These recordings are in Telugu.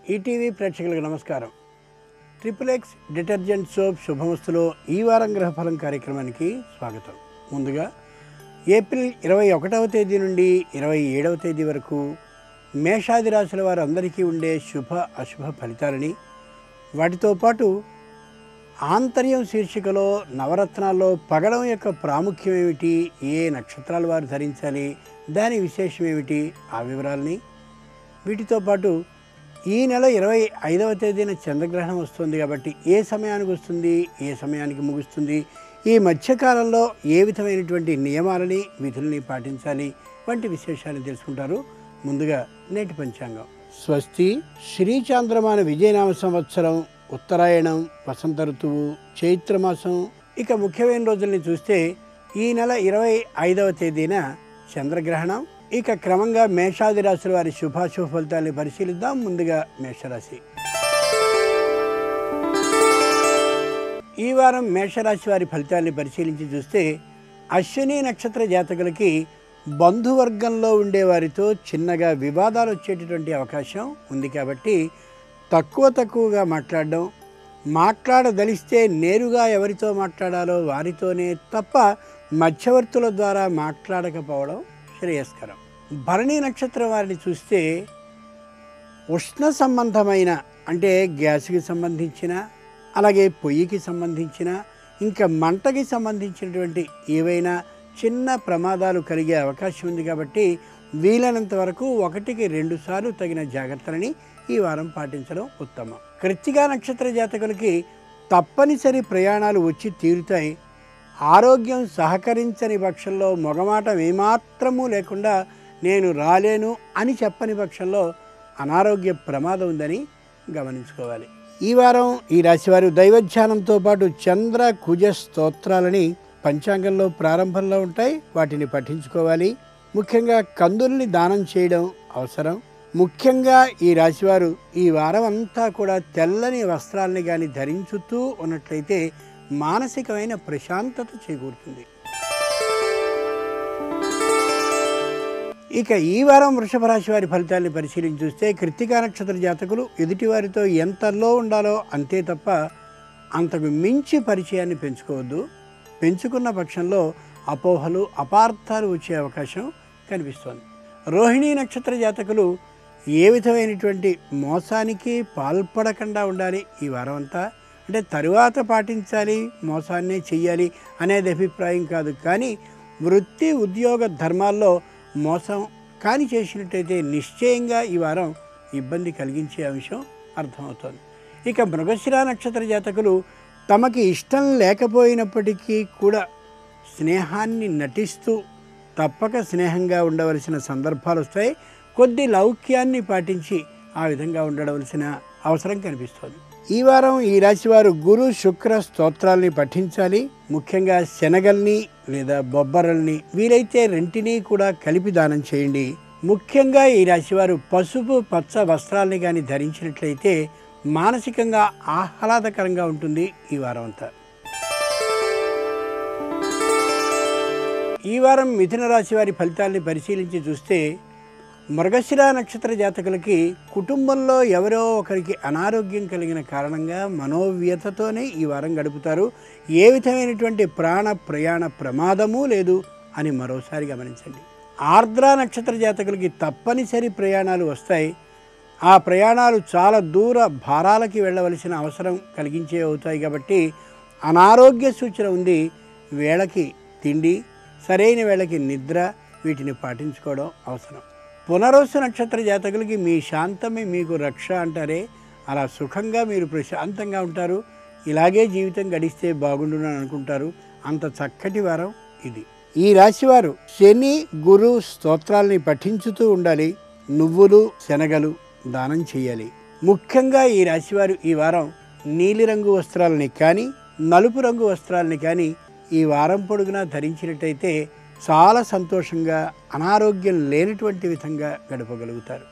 ఈటీవీ ప్రేక్షకులకు నమస్కారం ట్రిపుల్ ఎక్స్ డిటర్జెంట్ సోప్ శుభమస్తులో ఈ వారం గ్రహఫలం కార్యక్రమానికి స్వాగతం ముందుగా ఏప్రిల్ ఇరవై ఒకటవ తేదీ నుండి ఇరవై ఏడవ తేదీ వరకు మేషాది రాశుల వారు అందరికీ ఉండే శుభ అశుభ ఫలితాలని వాటితో పాటు ఆంతర్యం శీర్షికలో నవరత్నాల్లో పగడం యొక్క ప్రాముఖ్యం ఏమిటి ఏ నక్షత్రాలు వారు ధరించాలి దాని విశేషం ఏమిటి ఆ వివరాలని వీటితో పాటు ఈ నెల ఇరవై ఐదవ తేదీన చంద్రగ్రహణం వస్తుంది కాబట్టి ఏ సమయానికి వస్తుంది ఏ సమయానికి ముగుస్తుంది ఈ మధ్యకాలంలో ఏ విధమైనటువంటి నియమాలని విధుల్ని పాటించాలి వంటి విశేషాలు తెలుసుకుంటారు ముందుగా నేటి పంచాంగం స్వస్తి శ్రీచాంద్రమాన విజయనామ సంవత్సరం ఉత్తరాయణం వసంత ఋతువు చైత్రమాసం ఇక ముఖ్యమైన రోజుల్ని చూస్తే ఈ నెల ఇరవై ఐదవ తేదీన చంద్రగ్రహణం ఇక క్రమంగా మేషాది రాశుల వారి శుభాశుభ ఫలితాన్ని పరిశీలిద్దాం ముందుగా మేషరాశి ఈ వారం మేషరాశి వారి ఫలితాన్ని పరిశీలించి చూస్తే అశ్విని నక్షత్ర జాతకులకి బంధువర్గంలో ఉండే వారితో చిన్నగా వివాదాలు వచ్చేటటువంటి అవకాశం ఉంది కాబట్టి తక్కువ తక్కువగా మాట్లాడడం మాట్లాడదలిస్తే నేరుగా ఎవరితో మాట్లాడాలో వారితోనే తప్ప మధ్యవర్తుల ద్వారా మాట్లాడకపోవడం శ్రేయస్కరం భరణి నక్షత్రం వారిని చూస్తే ఉష్ణ సంబంధమైన అంటే గ్యాస్కి సంబంధించిన అలాగే పొయ్యికి సంబంధించిన ఇంకా మంటకి సంబంధించినటువంటి ఏవైనా చిన్న ప్రమాదాలు కలిగే అవకాశం ఉంది కాబట్టి వీలైనంత వరకు ఒకటికి రెండు సార్లు తగిన జాగ్రత్తలని ఈ వారం పాటించడం ఉత్తమం కృత్తికా నక్షత్ర జాతకులకి తప్పనిసరి ప్రయాణాలు వచ్చి తీరుతాయి ఆరోగ్యం సహకరించని పక్షంలో మొగమాట ఏమాత్రమూ లేకుండా నేను రాలేను అని చెప్పని పక్షంలో అనారోగ్య ప్రమాదం ఉందని గమనించుకోవాలి ఈ వారం ఈ రాశివారు దైవధ్యానంతో పాటు చంద్ర కుజ స్తోత్రాలని పంచాంగంలో ప్రారంభంలో ఉంటాయి వాటిని పఠించుకోవాలి ముఖ్యంగా కందుల్ని దానం చేయడం అవసరం ముఖ్యంగా ఈ రాశివారు ఈ వారం అంతా కూడా తెల్లని వస్త్రాలని కానీ ధరించుతూ ఉన్నట్లయితే మానసికమైన ప్రశాంతత చేకూరుతుంది ఇక ఈ వారం వృషభ రాశి వారి ఫలితాన్ని పరిశీలించి చూస్తే కృత్తికా నక్షత్ర జాతకులు ఎదుటివారితో ఎంతలో ఉండాలో అంతే తప్ప అంతకు మించి పరిచయాన్ని పెంచుకోవద్దు పెంచుకున్న పక్షంలో అపోహలు అపార్థాలు వచ్చే అవకాశం కనిపిస్తోంది రోహిణీ నక్షత్ర జాతకులు ఏ విధమైనటువంటి మోసానికి పాల్పడకుండా ఉండాలి ఈ వారం అంతా అంటే తరువాత పాటించాలి మోసాన్నే చెయ్యాలి అనేది అభిప్రాయం కాదు కానీ వృత్తి ఉద్యోగ ధర్మాల్లో మోసం కాని చేసినట్టయితే నిశ్చయంగా ఈ వారం ఇబ్బంది కలిగించే అంశం అర్థమవుతోంది ఇక మృగశిర నక్షత్ర జాతకులు తమకి ఇష్టం లేకపోయినప్పటికీ కూడా స్నేహాన్ని నటిస్తూ తప్పక స్నేహంగా ఉండవలసిన సందర్భాలు వస్తాయి కొద్ది లౌక్యాన్ని పాటించి ఆ విధంగా ఉండవలసిన అవసరం కనిపిస్తోంది ఈ వారం ఈ రాశివారు గురు శుక్ర స్తోత్రాల్ని పఠించాలి ముఖ్యంగా శనగల్ని లేదా బొబ్బరల్ని వీలైతే రెంటిని కూడా కలిపి దానం చేయండి ముఖ్యంగా ఈ రాశివారు పసుపు పచ్చ వస్త్రాల్ని కానీ ధరించినట్లయితే మానసికంగా ఆహ్లాదకరంగా ఉంటుంది ఈ వారం అంతా ఈ వారం మిథున రాశి వారి ఫలితాల్ని పరిశీలించి చూస్తే మృగశిర నక్షత్ర జాతకులకి కుటుంబంలో ఎవరో ఒకరికి అనారోగ్యం కలిగిన కారణంగా మనోవ్యతతోనే ఈ వారం గడుపుతారు ఏ విధమైనటువంటి ప్రాణ ప్రయాణ ప్రమాదము లేదు అని మరోసారి గమనించండి ఆర్ద్ర నక్షత్ర జాతకులకి తప్పనిసరి ప్రయాణాలు వస్తాయి ఆ ప్రయాణాలు చాలా దూర భారాలకి వెళ్ళవలసిన అవసరం కలిగించే అవుతాయి కాబట్టి అనారోగ్య సూచన ఉంది వేళకి తిండి సరైన వేళకి నిద్ర వీటిని పాటించుకోవడం అవసరం పునరోసు నక్షత్ర జాతకులకి మీ శాంతమే మీకు రక్ష అంటారే అలా సుఖంగా మీరు ప్రశాంతంగా ఉంటారు ఇలాగే జీవితం గడిస్తే బాగుండును అని అనుకుంటారు అంత చక్కటి వారం ఇది ఈ రాశివారు శని గురు స్తోత్రాల్ని పఠించుతూ ఉండాలి నువ్వులు శనగలు దానం చేయాలి ముఖ్యంగా ఈ రాశివారు ఈ వారం నీలిరంగు వస్త్రాలని కానీ నలుపు రంగు వస్త్రాలని కానీ ఈ వారం పొడుగునా ధరించినట్టయితే చాలా సంతోషంగా అనారోగ్యం లేనటువంటి విధంగా గడపగలుగుతారు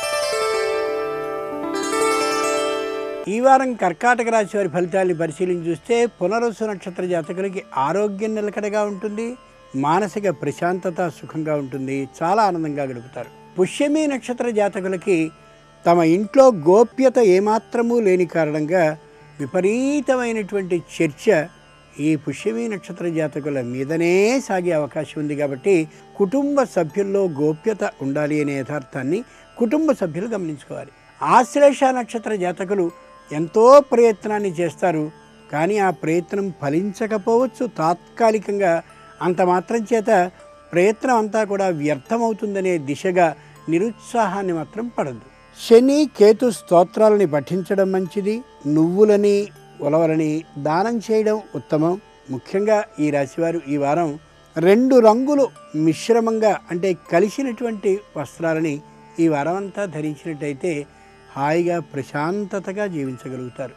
ఈ వారం కర్కాటక రాశి వారి ఫలితాన్ని పరిశీలించి చూస్తే పునరుసు నక్షత్ర జాతకులకి ఆరోగ్యం నిలకడగా ఉంటుంది మానసిక ప్రశాంతత సుఖంగా ఉంటుంది చాలా ఆనందంగా గడుపుతారు పుష్యమి నక్షత్ర జాతకులకి తమ ఇంట్లో గోప్యత ఏమాత్రమూ లేని కారణంగా విపరీతమైనటువంటి చర్చ ఈ పుష్యమి నక్షత్ర జాతకుల మీదనే సాగే అవకాశం ఉంది కాబట్టి కుటుంబ సభ్యుల్లో గోప్యత ఉండాలి అనే యథార్థాన్ని కుటుంబ సభ్యులు గమనించుకోవాలి ఆశ్లేష నక్షత్ర జాతకులు ఎంతో ప్రయత్నాన్ని చేస్తారు కానీ ఆ ప్రయత్నం ఫలించకపోవచ్చు తాత్కాలికంగా అంత మాత్రం చేత ప్రయత్నం అంతా కూడా వ్యర్థమవుతుందనే దిశగా నిరుత్సాహాన్ని మాత్రం పడద్దు శని కేతు స్తోత్రాలని పఠించడం మంచిది నువ్వులని ఉలవలని దానం చేయడం ఉత్తమం ముఖ్యంగా ఈ రాశివారు ఈ వారం రెండు రంగులు మిశ్రమంగా అంటే కలిసినటువంటి వస్త్రాలని ఈ వారం అంతా ధరించినట్టయితే హాయిగా ప్రశాంతతగా జీవించగలుగుతారు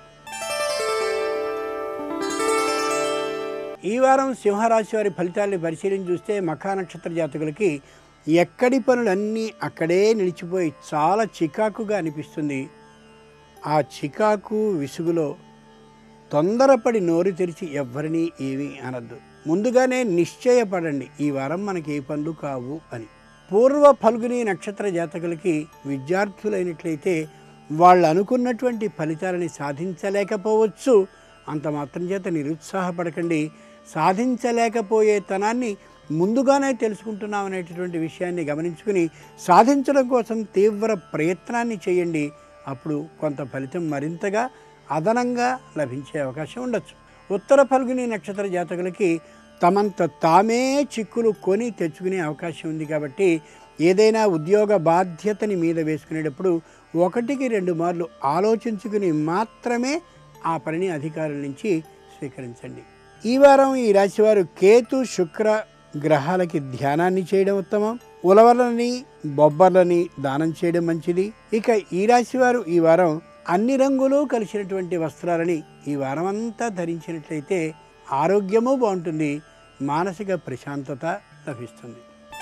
ఈ వారం సింహరాశి వారి ఫలితాన్ని పరిశీలించి చూస్తే మఖా నక్షత్ర జాతకులకి ఎక్కడి పనులన్నీ అక్కడే నిలిచిపోయి చాలా చికాకుగా అనిపిస్తుంది ఆ చికాకు విసుగులో తొందరపడి నోరు తెరిచి ఎవ్వరినీ ఏమీ అనద్దు ముందుగానే నిశ్చయపడండి ఈ వారం మనకి ఏ పనులు కావు అని పూర్వ ఫల్గుని నక్షత్ర జాతకులకి విద్యార్థులైనట్లయితే వాళ్ళు అనుకున్నటువంటి ఫలితాలని సాధించలేకపోవచ్చు అంత మాత్రం చేత నిరుత్సాహపడకండి సాధించలేకపోయే తనాన్ని ముందుగానే తెలుసుకుంటున్నాం అనేటటువంటి విషయాన్ని గమనించుకుని సాధించడం కోసం తీవ్ర ప్రయత్నాన్ని చేయండి అప్పుడు కొంత ఫలితం మరింతగా అదనంగా లభించే అవకాశం ఉండొచ్చు ఉత్తర ఫల్గుని నక్షత్ర జాతకులకి తమంత తామే చిక్కులు కొని తెచ్చుకునే అవకాశం ఉంది కాబట్టి ఏదైనా ఉద్యోగ బాధ్యతని మీద వేసుకునేటప్పుడు ఒకటికి రెండు మార్లు ఆలోచించుకుని మాత్రమే ఆ పనిని అధికారుల నుంచి స్వీకరించండి ఈ వారం ఈ రాశివారు కేతు శుక్ర గ్రహాలకి ధ్యానాన్ని చేయడం ఉత్తమం ఉలవలని బొబ్బర్లని దానం చేయడం మంచిది ఇక ఈ రాశివారు ఈ వారం అన్ని రంగులు కలిసినటువంటి వస్త్రాలని ఈ వారం అంతా ధరించినట్లయితే ఆరోగ్యము బాగుంటుంది మానసిక ప్రశాంతత లభిస్తుంది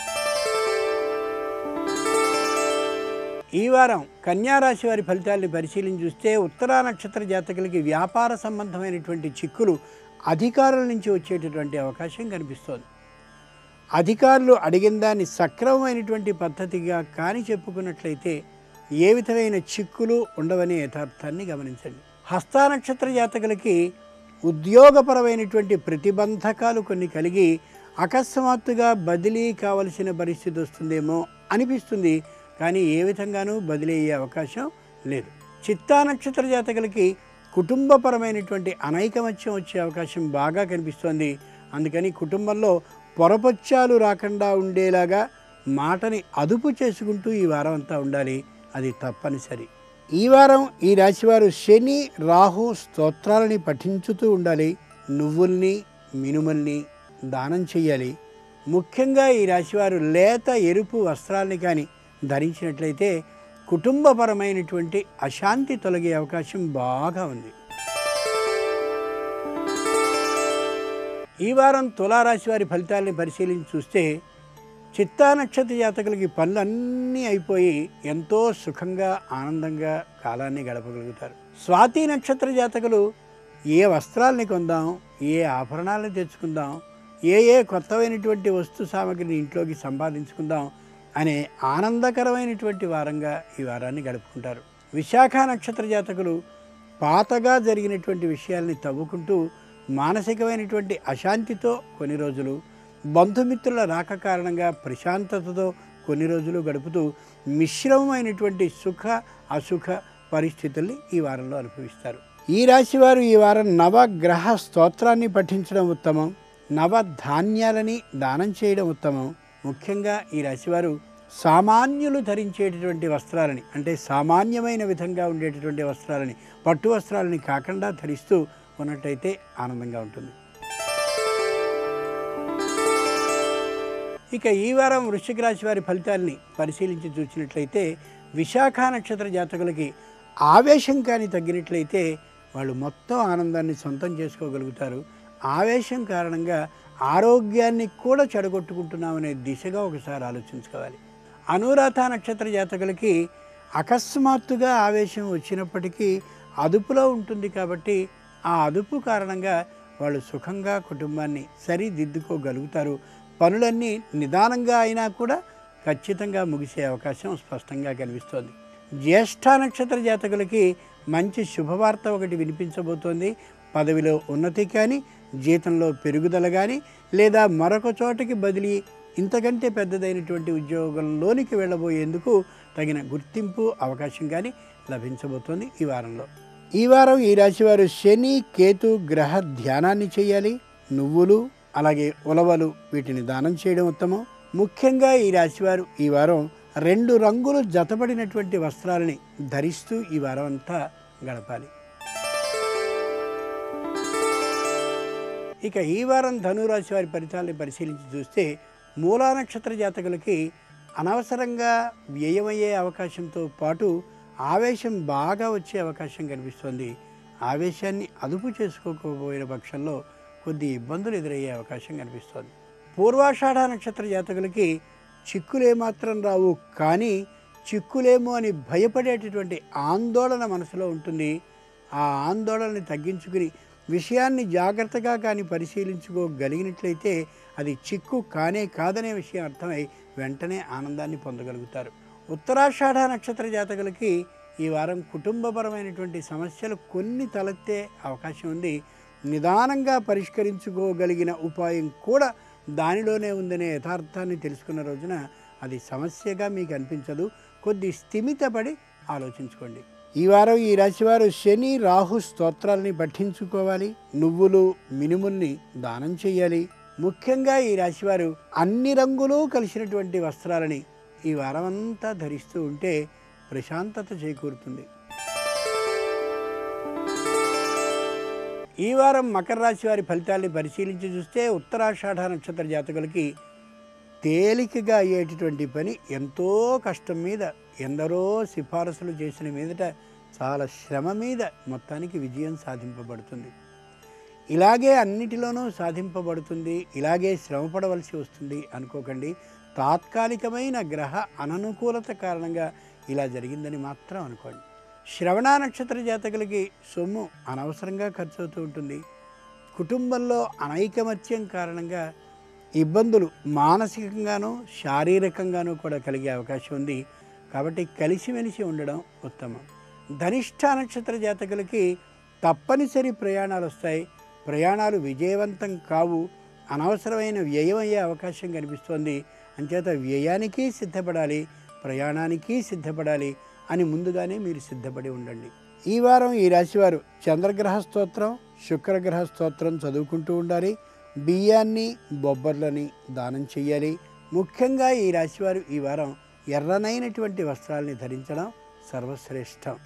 ఈ వారం కన్యా రాశి వారి ఫలితాన్ని పరిశీలించి చూస్తే ఉత్తరా నక్షత్ర జాతకులకి వ్యాపార సంబంధమైనటువంటి చిక్కులు అధికారుల నుంచి వచ్చేటటువంటి అవకాశం కనిపిస్తోంది అధికారులు అడిగిన దాన్ని సక్రమమైనటువంటి పద్ధతిగా కాని చెప్పుకున్నట్లయితే ఏ విధమైన చిక్కులు ఉండవనే యథార్థాన్ని గమనించండి హస్తా నక్షత్ర జాతకులకి ఉద్యోగపరమైనటువంటి ప్రతిబంధకాలు కొన్ని కలిగి అకస్మాత్తుగా బదిలీ కావలసిన పరిస్థితి వస్తుందేమో అనిపిస్తుంది కానీ ఏ విధంగానూ బదిలీ అయ్యే అవకాశం లేదు చిత్తా నక్షత్ర జాతకులకి కుటుంబపరమైనటువంటి అనైకమత్యం వచ్చే అవకాశం బాగా కనిపిస్తోంది అందుకని కుటుంబంలో పొరపచ్చాలు రాకుండా ఉండేలాగా మాటని అదుపు చేసుకుంటూ ఈ వారం అంతా ఉండాలి అది తప్పనిసరి ఈ వారం ఈ రాశివారు శని రాహు స్తోత్రాలని పఠించుతూ ఉండాలి నువ్వుల్ని మినుముల్ని దానం చెయ్యాలి ముఖ్యంగా ఈ రాశివారు లేత ఎరుపు వస్త్రాల్ని కానీ ధరించినట్లయితే కుటుంబపరమైనటువంటి అశాంతి తొలగే అవకాశం బాగా ఉంది ఈ వారం తులారాశి వారి ఫలితాలని పరిశీలించి చూస్తే చిత్తా నక్షత్ర జాతకులకి పనులన్నీ అయిపోయి ఎంతో సుఖంగా ఆనందంగా కాలాన్ని గడపగలుగుతారు స్వాతి నక్షత్ర జాతకులు ఏ వస్త్రాలని కొందాం ఏ ఆభరణాలను తెచ్చుకుందాం ఏ ఏ కొత్తమైనటువంటి వస్తు సామగ్రిని ఇంట్లోకి సంపాదించుకుందాం అనే ఆనందకరమైనటువంటి వారంగా ఈ వారాన్ని గడుపుకుంటారు విశాఖ నక్షత్ర జాతకులు పాతగా జరిగినటువంటి విషయాల్ని తవ్వుకుంటూ మానసికమైనటువంటి అశాంతితో కొన్ని రోజులు బంధుమిత్రుల రాక కారణంగా ప్రశాంతతతో కొన్ని రోజులు గడుపుతూ మిశ్రమమైనటువంటి సుఖ అసుఖ పరిస్థితుల్ని ఈ వారంలో అనుభవిస్తారు ఈ రాశి వారు ఈ వారం నవగ్రహ స్తోత్రాన్ని పఠించడం ఉత్తమం నవ ధాన్యాలని దానం చేయడం ఉత్తమం ముఖ్యంగా ఈ రాశివారు సామాన్యులు ధరించేటటువంటి వస్త్రాలని అంటే సామాన్యమైన విధంగా ఉండేటటువంటి వస్త్రాలని పట్టు వస్త్రాలని కాకుండా ధరిస్తూ ఉన్నట్టయితే ఆనందంగా ఉంటుంది ఇక ఈ వారం వృశ్చిక రాశి వారి ఫలితాల్ని పరిశీలించి చూసినట్లయితే విశాఖ నక్షత్ర జాతకులకి ఆవేశం కానీ తగ్గినట్లయితే వాళ్ళు మొత్తం ఆనందాన్ని సొంతం చేసుకోగలుగుతారు ఆవేశం కారణంగా ఆరోగ్యాన్ని కూడా చెడగొట్టుకుంటున్నామనే దిశగా ఒకసారి ఆలోచించుకోవాలి అనురాధ నక్షత్ర జాతకులకి అకస్మాత్తుగా ఆవేశం వచ్చినప్పటికీ అదుపులో ఉంటుంది కాబట్టి ఆ అదుపు కారణంగా వాళ్ళు సుఖంగా కుటుంబాన్ని సరిదిద్దుకోగలుగుతారు పనులన్నీ నిదానంగా అయినా కూడా ఖచ్చితంగా ముగిసే అవకాశం స్పష్టంగా కనిపిస్తోంది జ్యేష్ఠ నక్షత్ర జాతకులకి మంచి శుభవార్త ఒకటి వినిపించబోతోంది పదవిలో ఉన్నతి కానీ జీతంలో పెరుగుదల కానీ లేదా మరొక చోటకి బదిలీ ఇంతకంటే పెద్దదైనటువంటి ఉద్యోగంలోనికి వెళ్ళబోయేందుకు తగిన గుర్తింపు అవకాశం కానీ లభించబోతోంది ఈ వారంలో ఈ వారం ఈ రాశివారు శని కేతు గ్రహ ధ్యానాన్ని చేయాలి నువ్వులు అలాగే ఉలవలు వీటిని దానం చేయడం ఉత్తమం ముఖ్యంగా ఈ రాశివారు ఈ వారం రెండు రంగులు జతపడినటువంటి వస్త్రాలని ధరిస్తూ ఈ వారం అంతా గడపాలి ఇక ఈ వారం ధనురాశి వారి ఫలితాలను పరిశీలించి చూస్తే మూలా నక్షత్ర జాతకులకి అనవసరంగా వ్యయమయ్యే అవకాశంతో పాటు ఆవేశం బాగా వచ్చే అవకాశం కనిపిస్తుంది ఆవేశాన్ని అదుపు చేసుకోకపోయిన పక్షంలో కొద్ది ఇబ్బందులు ఎదురయ్యే అవకాశం కనిపిస్తోంది పూర్వాషాఢ నక్షత్ర జాతకులకి చిక్కులు ఏమాత్రం రావు కానీ చిక్కులేమో అని భయపడేటటువంటి ఆందోళన మనసులో ఉంటుంది ఆ ఆందోళనని తగ్గించుకుని విషయాన్ని జాగ్రత్తగా కానీ పరిశీలించుకోగలిగినట్లయితే అది చిక్కు కానే కాదనే విషయం అర్థమై వెంటనే ఆనందాన్ని పొందగలుగుతారు ఉత్తరాషాఢ నక్షత్ర జాతకులకి ఈ వారం కుటుంబపరమైనటువంటి సమస్యలు కొన్ని తలెత్తే అవకాశం ఉంది నిదానంగా పరిష్కరించుకోగలిగిన ఉపాయం కూడా దానిలోనే ఉందనే యథార్థాన్ని తెలుసుకున్న రోజున అది సమస్యగా మీకు అనిపించదు కొద్ది స్థిమితపడి ఆలోచించుకోండి ఈ వారం ఈ రాశివారు శని రాహు స్తోత్రాలని పఠించుకోవాలి నువ్వులు మినుముల్ని దానం చేయాలి ముఖ్యంగా ఈ రాశివారు అన్ని రంగులు కలిసినటువంటి వస్త్రాలని ఈ వారం అంతా ధరిస్తూ ఉంటే ప్రశాంతత చేకూరుతుంది ఈ వారం మకర రాశి వారి ఫలితాల్ని పరిశీలించి చూస్తే ఉత్తరాషాఢ నక్షత్ర జాతకులకి తేలికగా అయ్యేటటువంటి పని ఎంతో కష్టం మీద ఎందరో సిఫారసులు చేసిన మీదట చాలా శ్రమ మీద మొత్తానికి విజయం సాధింపబడుతుంది ఇలాగే అన్నిటిలోనూ సాధింపబడుతుంది ఇలాగే శ్రమపడవలసి వస్తుంది అనుకోకండి తాత్కాలికమైన గ్రహ అననుకూలత కారణంగా ఇలా జరిగిందని మాత్రం అనుకోండి శ్రవణ నక్షత్ర జాతకులకి సొమ్ము అనవసరంగా ఖర్చు అవుతూ ఉంటుంది కుటుంబంలో అనైకమత్యం కారణంగా ఇబ్బందులు మానసికంగానూ శారీరకంగానూ కూడా కలిగే అవకాశం ఉంది కాబట్టి కలిసిమెలిసి ఉండడం ఉత్తమం ధనిష్ట నక్షత్ర జాతకులకి తప్పనిసరి ప్రయాణాలు వస్తాయి ప్రయాణాలు విజయవంతం కావు అనవసరమైన వ్యయం అయ్యే అవకాశం కనిపిస్తోంది అంచేత వ్యయానికి సిద్ధపడాలి ప్రయాణానికి సిద్ధపడాలి అని ముందుగానే మీరు సిద్ధపడి ఉండండి ఈ వారం ఈ రాశివారు చంద్రగ్రహ స్తోత్రం శుక్రగ్రహ స్తోత్రం చదువుకుంటూ ఉండాలి బియ్యాన్ని బొబ్బర్లని దానం చేయాలి ముఖ్యంగా ఈ రాశివారు ఈ వారం ఎర్రనైనటువంటి వస్త్రాల్ని ధరించడం సర్వశ్రేష్టం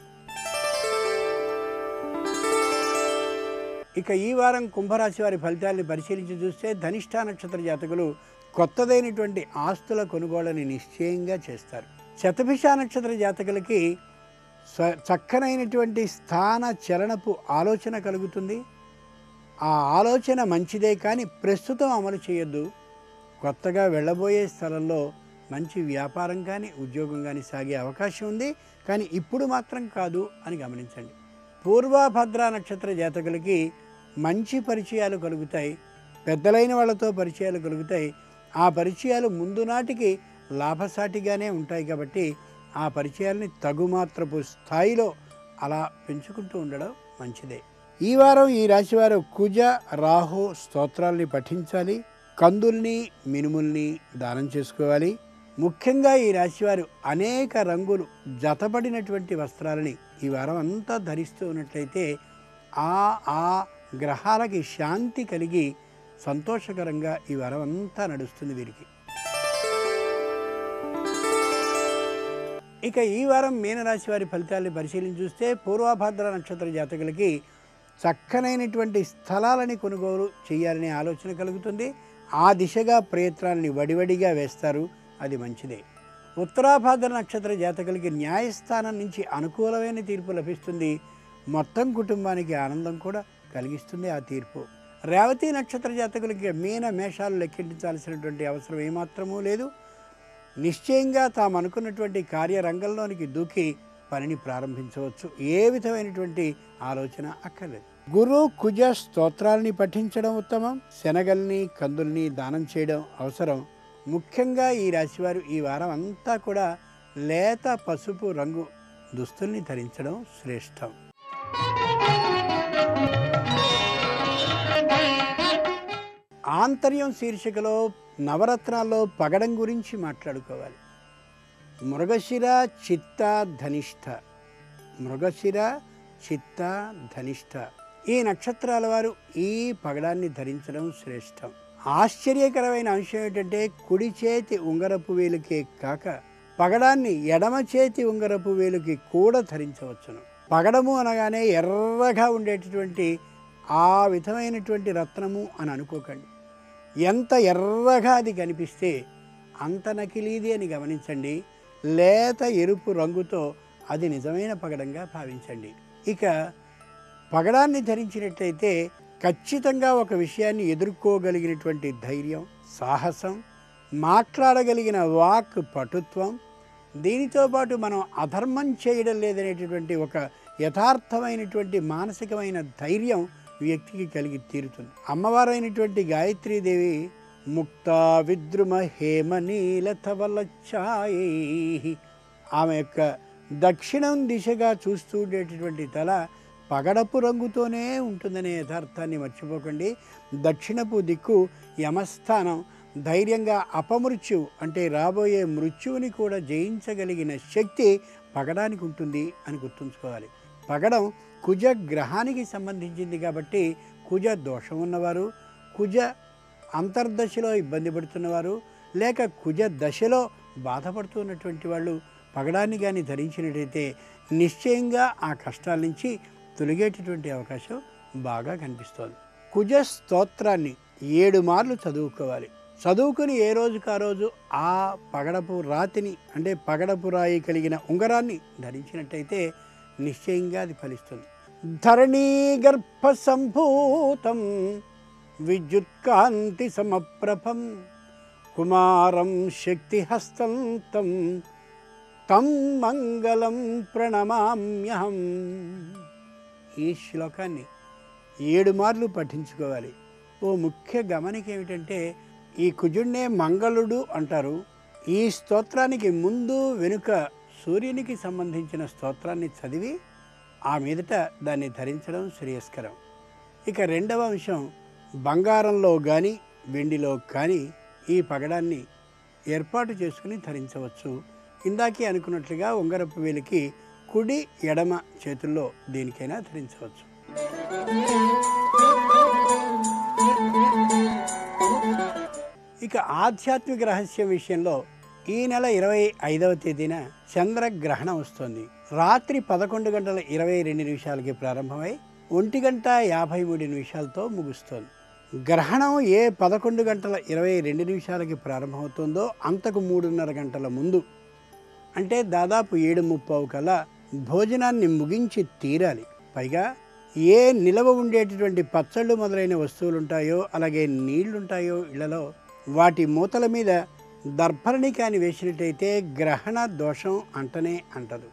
ఇక ఈ వారం కుంభరాశి వారి ఫలితాల్ని పరిశీలించి చూస్తే ధనిష్ట నక్షత్ర జాతకులు కొత్తదైనటువంటి ఆస్తుల కొనుగోళ్ళని నిశ్చయంగా చేస్తారు శతభిష నక్షత్ర జాతకులకి స్వ చక్కనైనటువంటి స్థాన చలనపు ఆలోచన కలుగుతుంది ఆ ఆలోచన మంచిదే కానీ ప్రస్తుతం అమలు చేయొద్దు కొత్తగా వెళ్ళబోయే స్థలంలో మంచి వ్యాపారం కానీ ఉద్యోగం కానీ సాగే అవకాశం ఉంది కానీ ఇప్పుడు మాత్రం కాదు అని గమనించండి పూర్వభద్ర నక్షత్ర జాతకులకి మంచి పరిచయాలు కలుగుతాయి పెద్దలైన వాళ్ళతో పరిచయాలు కలుగుతాయి ఆ పరిచయాలు ముందు నాటికి లాభసాటిగానే ఉంటాయి కాబట్టి ఆ పరిచయాల్ని తగుమాత్రపు స్థాయిలో అలా పెంచుకుంటూ ఉండడం మంచిదే ఈ వారం ఈ రాశివారు కుజ రాహు స్తోత్రాల్ని పఠించాలి కందుల్ని మినుముల్ని దానం చేసుకోవాలి ముఖ్యంగా ఈ రాశివారు అనేక రంగులు జతపడినటువంటి వస్త్రాలని ఈ వారం అంతా ధరిస్తూ ఉన్నట్లయితే ఆ ఆ గ్రహాలకి శాంతి కలిగి సంతోషకరంగా ఈ వారం అంతా నడుస్తుంది వీరికి ఇక ఈ వారం మీనరాశి వారి ఫలితాలను పరిశీలించి చూస్తే పూర్వభద్ర నక్షత్ర జాతకులకి చక్కనైనటువంటి స్థలాలని కొనుగోలు చేయాలనే ఆలోచన కలుగుతుంది ఆ దిశగా ప్రయత్నాలని వడివడిగా వేస్తారు అది మంచిదే ఉత్తరాభాద్ర నక్షత్ర జాతకులకి న్యాయస్థానం నుంచి అనుకూలమైన తీర్పు లభిస్తుంది మొత్తం కుటుంబానికి ఆనందం కూడా కలిగిస్తుంది ఆ తీర్పు రేవతి నక్షత్ర జాతకులకి మీన మేషాలు లెక్కించాల్సినటువంటి అవసరం ఏమాత్రమూ లేదు నిశ్చయంగా తాము అనుకున్నటువంటి కార్యరంగంలోనికి దూకి పనిని ప్రారంభించవచ్చు ఏ విధమైనటువంటి ఆలోచన అక్కర్లేదు గురు కుజ స్తోత్రాల్ని పఠించడం ఉత్తమం శనగల్ని కందుల్ని దానం చేయడం అవసరం ముఖ్యంగా ఈ రాశివారు ఈ వారం అంతా కూడా లేత పసుపు రంగు దుస్తుల్ని ధరించడం శ్రేష్టం ఆంతర్యం శీర్షికలో నవరత్నాల్లో పగడం గురించి మాట్లాడుకోవాలి మృగశిర చిత్త ధనిష్ట మృగశిర చిత్త ధనిష్ట ఈ నక్షత్రాల వారు ఈ పగడాన్ని ధరించడం శ్రేష్టం ఆశ్చర్యకరమైన అంశం ఏంటంటే కుడి చేతి ఉంగరపు వేలుకే కాక పగడాన్ని ఎడమ చేతి ఉంగరపు వేలుకి కూడా ధరించవచ్చును పగడము అనగానే ఎర్రగా ఉండేటటువంటి ఆ విధమైనటువంటి రత్నము అని అనుకోకండి ఎంత ఎర్రగా అది కనిపిస్తే అంత నకిలీది అని గమనించండి లేత ఎరుపు రంగుతో అది నిజమైన పగడంగా భావించండి ఇక పగడాన్ని ధరించినట్లయితే ఖచ్చితంగా ఒక విషయాన్ని ఎదుర్కోగలిగినటువంటి ధైర్యం సాహసం మాట్లాడగలిగిన వాక్ పటుత్వం దీనితో పాటు మనం అధర్మం చేయడం లేదనేటటువంటి ఒక యథార్థమైనటువంటి మానసికమైన ధైర్యం వ్యక్తికి కలిగి తీరుతుంది అమ్మవారైనటువంటి గాయత్రీదేవి ముక్త విద్రుమ హేమ నీలతవలఛాయై ఆమె యొక్క దక్షిణం దిశగా చూస్తూ ఉండేటటువంటి తల పగడపు రంగుతోనే ఉంటుందనే యథార్థాన్ని మర్చిపోకండి దక్షిణపు దిక్కు యమస్థానం ధైర్యంగా అపమృత్యు అంటే రాబోయే మృత్యువుని కూడా జయించగలిగిన శక్తి పగడానికి ఉంటుంది అని గుర్తుంచుకోవాలి పగడం కుజ గ్రహానికి సంబంధించింది కాబట్టి కుజ దోషం ఉన్నవారు కుజ అంతర్దశలో ఇబ్బంది పడుతున్నవారు లేక కుజ దశలో బాధపడుతున్నటువంటి వాళ్ళు పగడాన్ని కానీ ధరించినట్టయితే నిశ్చయంగా ఆ కష్టాల నుంచి తొలగేటటువంటి అవకాశం బాగా కనిపిస్తోంది కుజ స్తోత్రాన్ని ఏడు మార్లు చదువుకోవాలి చదువుకుని ఏ రోజుకు ఆ రోజు ఆ పగడపు రాతిని అంటే పగడపు రాయి కలిగిన ఉంగరాన్ని ధరించినట్టయితే నిశ్చయంగా అది ఫలిస్తుంది ధరణీ గర్భ సంభూతం విద్యుత్కాంతి సమప్రభం కుమారం శక్తిహస్తంతం తం మంగళం ప్రణమామ్యహం ఈ శ్లోకాన్ని ఏడు మార్లు పఠించుకోవాలి ఓ ముఖ్య గమనిక ఏమిటంటే ఈ కుజుడినే మంగళుడు అంటారు ఈ స్తోత్రానికి ముందు వెనుక సూర్యునికి సంబంధించిన స్తోత్రాన్ని చదివి ఆ మీదట దాన్ని ధరించడం శ్రేయస్కరం ఇక రెండవ అంశం బంగారంలో కానీ వెండిలో కానీ ఈ పగడాన్ని ఏర్పాటు చేసుకుని ధరించవచ్చు ఇందాకే అనుకున్నట్లుగా ఉంగరపు వేలికి కుడి ఎడమ చేతుల్లో దేనికైనా ధరించవచ్చు ఇక ఆధ్యాత్మిక రహస్యం విషయంలో ఈ నెల ఇరవై ఐదవ తేదీన చంద్రగ్రహణం వస్తుంది రాత్రి పదకొండు గంటల ఇరవై రెండు నిమిషాలకి ప్రారంభమై ఒంటి గంట యాభై మూడు నిమిషాలతో ముగుస్తోంది గ్రహణం ఏ పదకొండు గంటల ఇరవై రెండు నిమిషాలకి ప్రారంభమవుతుందో అంతకు మూడున్నర గంటల ముందు అంటే దాదాపు ఏడు ముప్పావు కల్లా భోజనాన్ని ముగించి తీరాలి పైగా ఏ నిలవ ఉండేటటువంటి పచ్చళ్ళు మొదలైన వస్తువులు ఉంటాయో అలాగే నీళ్లుంటాయో ఇళ్లలో వాటి మూతల మీద దర్భరణి కాని వేసినట్టయితే గ్రహణ దోషం అంటనే అంటదు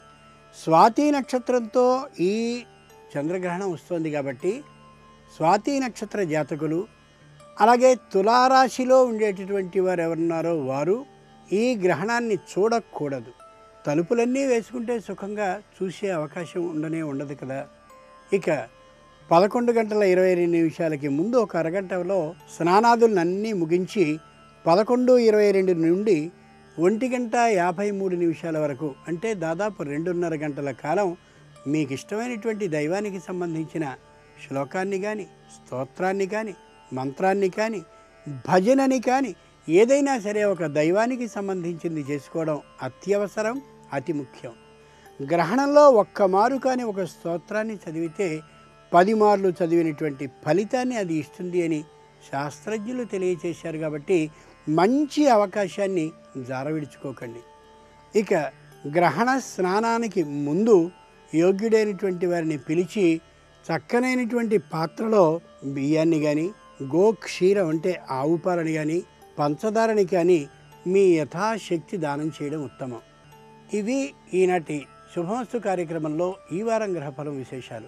స్వాతి నక్షత్రంతో ఈ చంద్రగ్రహణం వస్తుంది కాబట్టి స్వాతి నక్షత్ర జాతకులు అలాగే తులారాశిలో ఉండేటటువంటి వారు ఎవరున్నారో వారు ఈ గ్రహణాన్ని చూడకూడదు తలుపులన్నీ వేసుకుంటే సుఖంగా చూసే అవకాశం ఉండనే ఉండదు కదా ఇక పదకొండు గంటల ఇరవై రెండు నిమిషాలకి ముందు ఒక అరగంటలో స్నానాదులన్నీ ముగించి పదకొండు ఇరవై రెండు నుండి ఒంటి గంట యాభై మూడు నిమిషాల వరకు అంటే దాదాపు రెండున్నర గంటల కాలం మీకు ఇష్టమైనటువంటి దైవానికి సంబంధించిన శ్లోకాన్ని కానీ స్తోత్రాన్ని కానీ మంత్రాన్ని కానీ భజనని కానీ ఏదైనా సరే ఒక దైవానికి సంబంధించింది చేసుకోవడం అత్యవసరం అతి ముఖ్యం గ్రహణంలో ఒక్క మారు కానీ ఒక స్తోత్రాన్ని చదివితే పది మార్లు చదివినటువంటి ఫలితాన్ని అది ఇస్తుంది అని శాస్త్రజ్ఞులు తెలియచేశారు కాబట్టి మంచి అవకాశాన్ని జారవిడుచుకోకండి ఇక గ్రహణ స్నానానికి ముందు యోగ్యుడైనటువంటి వారిని పిలిచి చక్కనైనటువంటి పాత్రలో బియ్యాన్ని కానీ గోక్షీరం అంటే ఆవు పాలని కానీ పంచదారని కానీ మీ యథాశక్తి దానం చేయడం ఉత్తమం ఇవి ఈనాటి శుభమస్తు కార్యక్రమంలో ఈ వారం గ్రహఫలం విశేషాలు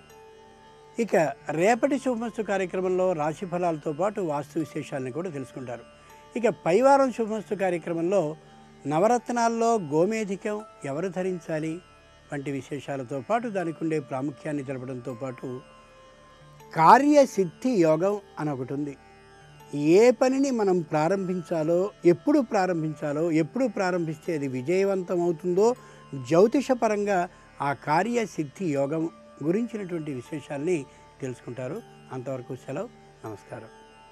ఇక రేపటి శుభమస్తు కార్యక్రమంలో రాశి ఫలాలతో పాటు వాస్తు విశేషాలను కూడా తెలుసుకుంటారు ఇక పైవారం శుభమస్తు కార్యక్రమంలో నవరత్నాల్లో గోమేధికం ఎవరు ధరించాలి వంటి విశేషాలతో పాటు దానికి ఉండే ప్రాముఖ్యాన్ని తెలపడంతో పాటు కార్యసిద్ధి యోగం అని ఒకటి ఉంది ఏ పనిని మనం ప్రారంభించాలో ఎప్పుడు ప్రారంభించాలో ఎప్పుడు ప్రారంభిస్తే అది విజయవంతం అవుతుందో జ్యోతిషపరంగా ఆ కార్యసిద్ధి యోగం గురించినటువంటి విశేషాల్ని తెలుసుకుంటారు అంతవరకు సెలవు నమస్కారం